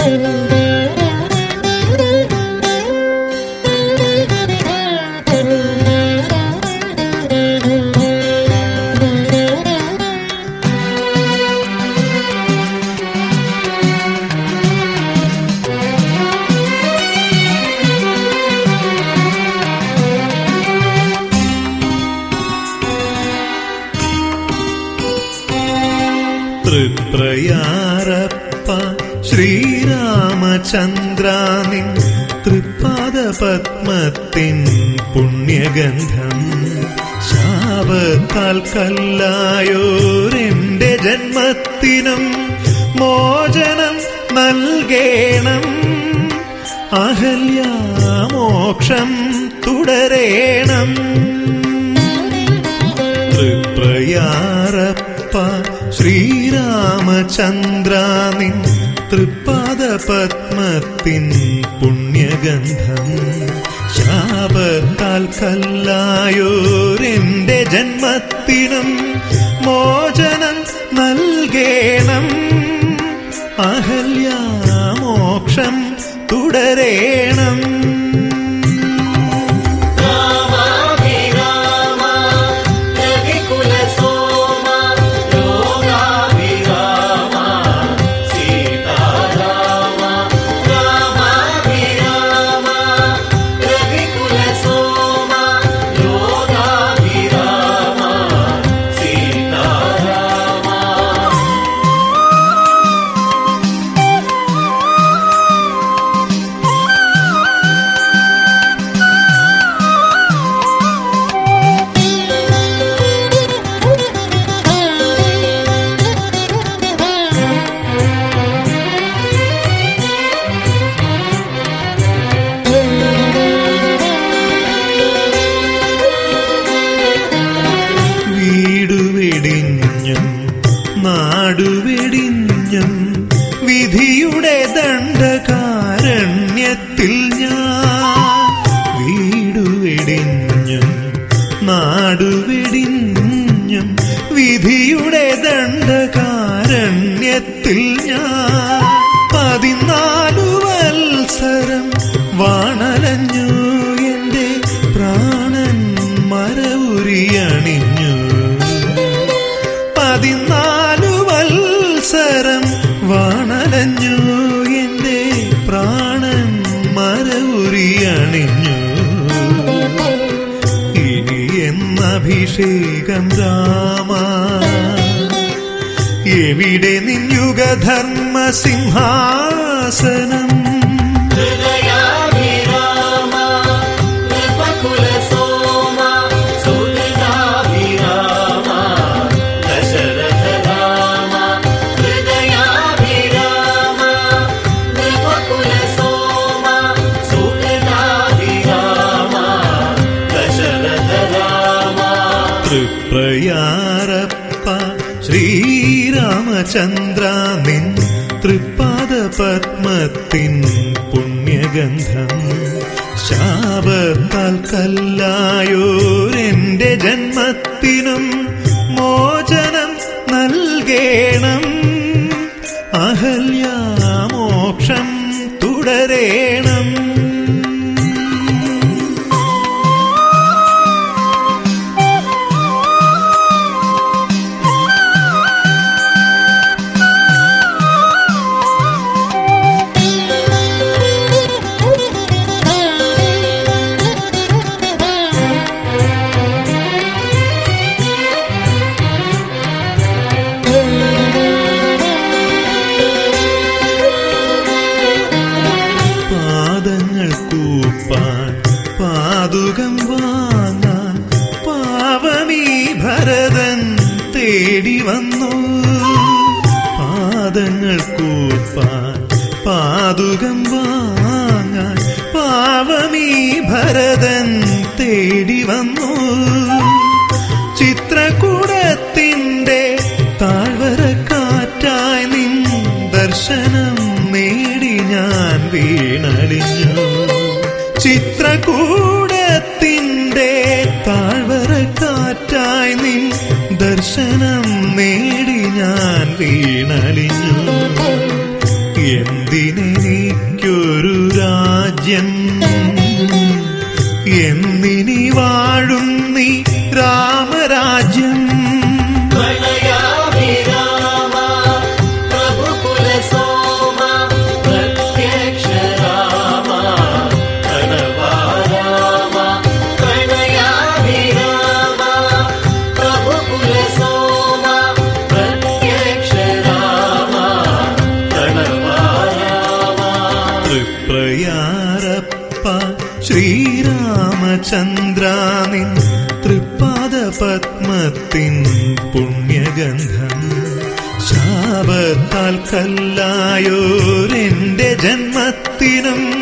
തൃപ്രയാരപ്പ ശ്രീരാമചന്ദ്രാനിൻ തൃപ്പാദ പത്മത്തിൻ പുണ്യഗന്ധം ശാപത്താൽ കല്ലായോരെന്റെ ജന്മത്തിനും മോചനം നൽകേണം അഹല്യാമോക്ഷം തുടരേണം തൃപ്രയാരപ്പ ശ്രീരാമചന്ദ്രാനിൻ തൃപ്പാദ പത്മത്തിൻ പുണ്യഗന്ധം ശാപത്താൽ കല്ലായോരെന്റെ ജന്മത്തിനും മോചനം നൽകേണം അഹല്യാമോക്ഷം തുടരേണം രാമാഭിരാമ രവികുലസോമ ലോകാഭിരാമ സീതാരാമ രാമാഭിരാമ രവികുലസോമ ലോകാഭിരാമ സീതാരാമ വീടുവെടിഞ്ഞും നാടുവെടിഞ്ഞും വിധിയുടെ ദണ്ഡകാരണ്യത്തിൽ ഞാൻ വീടുവെടിഞ്ഞും നാടുവെടിഞ്ഞും വിധിയുടെ ദണ്ഡകാരണ്യത്തിൽ ഞാൻ പതിനാലു വത്സരം വാണലഞ്ഞു എന്റെ പ്രാണൻ മരവുരിയണിഞ്ഞു പതിനാലു വത്സരം വാണലഞ്ഞു എന്റെ പ്രാണൻ മരവുരിയണിഞ്ഞു ഇനി എന്നഭിഷേകം രാമ എവിടെ നിന്നുഗധർമ്മ സിംഹാസനം ഹൃദയാഭിരാമ നൃപകുലസോമ സുഹൃദാഭിരാമ ദശരഥരാമ ഹൃദയാഭിരാമ നൃപകുലസോമ സുഹൃദാഭിരാമ ദശരഥരാമ തൃപ്രയാരപ്പ ശ്രീരാമചന്ദ്ര നിൻ തൃപ്പാദ പത്മത്തിൻ പുണ്യഗന്ധം ശാപത്താൽ കല്ലായോരെന്റെ ജന്മത്തിനും മോചനം നൽകേണം അഹല്യാമോക്ഷം തുടരേണം പാദങ്ങൾ കൂപ്പാൻ പാതുകം വാങ്ങാൻ പാവമീ ഭരതൻ തേടി വന്നു പാദങ്ങൾ കൂപ്പാൻ പാതുകം വാങ്ങാൻ പാവമീ ഭരതൻ തേടി വന്നു ചിത്രകൂടത്തിന്റെ താഴ്വര കാറ്റായി നിൻ ദർശനം നേടി ഞാൻ വീണടിഞ്ഞു ചിത്രകൂടത്തിന്റെ താഴ്വര കാറ്റായി നിൻ ദർശനം നേടി ഞാൻ വീണടിഞ്ഞു എന്തിനെ എനിക്കൊരു രാജ്യം എന്നിനി വാഴും നീ രാമരാജ്യം പ്രണയാഭിരാമ പ്രഭുകുലസോമ പ്രത്യക്ഷ രാമ പ്രണവാരാമ പ്രണയാഭിരാമ പ്രഭുകുലസോമ പ്രത്യക്ഷ രാമ പ്രണവാരാമ തൃപ്രയാരപ്പ ശ്രീരാമചന്ദ്രാനിൻ തൃപ്പാദ പത്മത്തിൻ പുണ്യഗന്ധം ശാപത്താൽ കല്ലായോരെന്റെ ജന്മത്തിനും